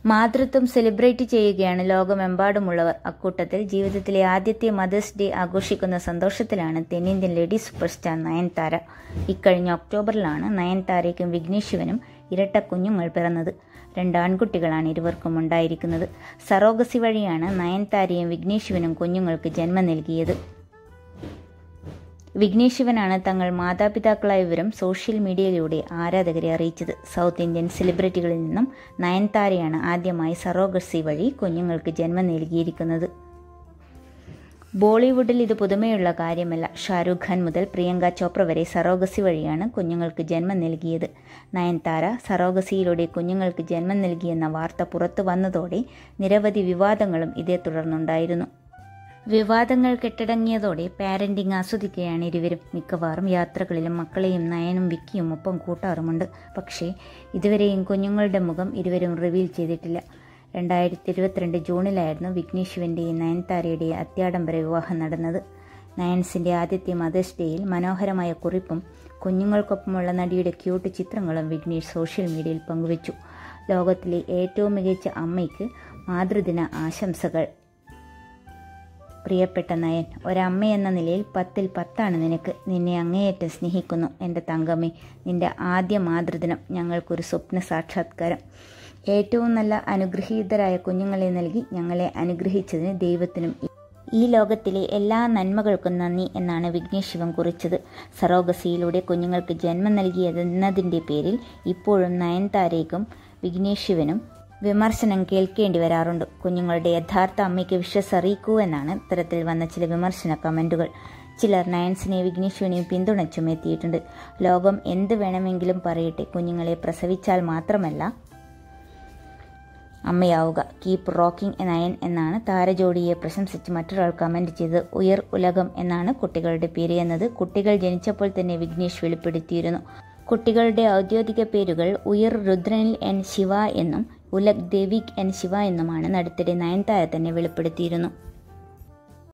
മാതൃത്വം celebrate ചെയ്യുകയാണ് ലോകമെമ്പാടുമുള്ളവർ അക്കൂട്ടത്തിൽ ജീവിതത്തിലെ ആദ്യത്തെ മദേഴ്സ് ഡേ ആഘോഷിക്കുന്ന സന്തോഷത്തിലാണ് തെന്നിന്ത്യൻ ലേഡി സൂപ്പർ സ്റ്റാർ നയൻതാര ഇക്കഴിഞ്ഞ ഒക്ടോബറിലാണ് നയൻതാരയ്ക്കും വിഘ്നേശ്വനും ഇരട്ട കുഞ്ഞുങ്ങൾ പിറന്നത് രണ്ട് ആൺകുട്ടികളാണ് ഇരുവർക്കും ഉണ്ടായിരിക്കുന്നത് സറോഗസി വഴിയാണ് നയൻതാരയും വിഘ്നേശ്വനും കുഞ്ഞുങ്ങൾക്ക് ജന്മം നൽകിയത് വിഘ്നേശ്വനാണ് തങ്ങൾ മാതാപിതാക്കളായ വിവരം സോഷ്യൽ മീഡിയയിലൂടെ ആരാധകരെ അറിയിച്ചത് സൗത്ത് ഇന്ത്യൻ സെലിബ്രിറ്റികളിൽ നിന്നും നയൻതാരയാണ് ആദ്യമായി സറോഗസി വഴി കുഞ്ഞുങ്ങൾക്ക് ജന്മം നൽകിയിരിക്കുന്നത് ബോളിവുഡിൽ ഇത് പുതുമയുള്ള കാര്യമല്ല ഷാരൂഖ് ഖാൻ മുതൽ പ്രിയങ്ക ചോപ്ര വരെ സറോഗസി വഴിയാണ് കുഞ്ഞുങ്ങൾക്ക് ജന്മം നൽകിയത് നയൻതാര സറോഗസിയിലൂടെ കുഞ്ഞുങ്ങൾക്ക് ജന്മം നൽകിയെന്ന വാർത്ത പുറത്തു വന്നതോടെ നിരവധി വിവാദങ്ങളും ഇതേ തുടർന്നുണ്ടായിരുന്നു വിവാദങ്ങൾ കെട്ടടങ്ങിയതോടെ പാരന്റിംഗ് ആസ്വദിക്കുകയാണ് ഇരുവരും മിക്കവാറും യാത്രകളിലും മക്കളെയും നയനും വിക്കിയും ഒപ്പം കൂട്ടാറുമുണ്ട് പക്ഷേ ഇതുവരെയും കുഞ്ഞുങ്ങളുടെ മുഖം ഇരുവരും റിവീൽ ചെയ്തിട്ടില്ല രണ്ടായിരത്തി ഇരുപത്തിരണ്ട് ജൂണിലായിരുന്നു വിഘ്നേശ്വന്റെയും നയൻതാരയുടെയും അത്യാഡംബര വിവാഹം നടന്നത് നയൻസിന്റെ ആദ്യത്തെ മദേഴ്സ് ഡേയിൽ മനോഹരമായ കുറിപ്പും കുഞ്ഞുങ്ങൾക്കൊപ്പമുള്ള നടിയുടെ ക്യൂട്ട് ചിത്രങ്ങളും വിഘ്നേഷ് സോഷ്യൽ മീഡിയയിൽ പങ്കുവച്ചു ലോകത്തിലെ ഏറ്റവും മികച്ച അമ്മയ്ക്ക് മാതൃദിന ആശംസകൾ പ്രിയപ്പെട്ട നയൻ ഒരമ്മയെന്ന നിലയിൽ പത്തിൽ പത്താണ് നിനക്ക് നിന്നെ അങ്ങേയറ്റം സ്നേഹിക്കുന്നു എൻ്റെ തങ്കമ്മേ നിന്റെ ആദ്യ മാതൃദിനം ഞങ്ങൾക്കൊരു സ്വപ്ന സാക്ഷാത്കാരം ഏറ്റവും നല്ല അനുഗ്രഹീതരായ കുഞ്ഞുങ്ങളെ നൽകി ഞങ്ങളെ അനുഗ്രഹിച്ചതിന് ദൈവത്തിനും ഈ ലോകത്തിലെ എല്ലാ നന്മകൾക്കും നന്ദി എന്നാണ് വിഘ്നേഷ് ശിവൻ കുറിച്ചത് സറോഗസിയിലൂടെ കുഞ്ഞുങ്ങൾക്ക് ജന്മം നൽകിയതെന്നതിൻ്റെ പേരിൽ ഇപ്പോഴും നയൻതാരയ്ക്കും വിഘ്നേഷ് ശിവനും വിമർശനം കേൾക്കേണ്ടി വരാറുണ്ട് കുഞ്ഞുങ്ങളുടെ യഥാർത്ഥ അമ്മയ്ക്ക് വിശ്വസ് അറിയിക്കൂ എന്നാണ് ഇത്തരത്തിൽ വന്ന ചില വിമർശന കമന്റുകൾ ചിലർ നയൻസിനെയും വിഘ്നേശ്വനെയും പിന്തുണച്ചും എത്തിയിട്ടുണ്ട് ലോകം എന്ത് വേണമെങ്കിലും പറയട്ടെ കുഞ്ഞുങ്ങളെ പ്രസവിച്ചാൽ മാത്രമല്ല അമ്മയാവുക കീപ്പ് റോക്കിംഗ് നയൻ എന്നാണ് താരജോഡിയെ പ്രശംസിച്ച് മറ്റൊരാൾ കമന്റ് ചെയ്ത് ഉയർ ഉലകം എന്നാണ് കുട്ടികളുടെ പേര് എന്നത് കുട്ടികൾ ജനിച്ചപ്പോൾ തന്നെ വിഘ്നേഷ് വെളിപ്പെടുത്തിയിരുന്നു കുട്ടികളുടെ ഔദ്യോഗിക പേരുകൾ ഉയർ രുദ്രനിൽ എൻ ശിവ എന്നും ഉലക് ദേവിക് എൻ ശിവ എന്നുമാണ് അടുത്തിടെ നയൻതാര തന്നെ വെളിപ്പെടുത്തിയിരുന്നു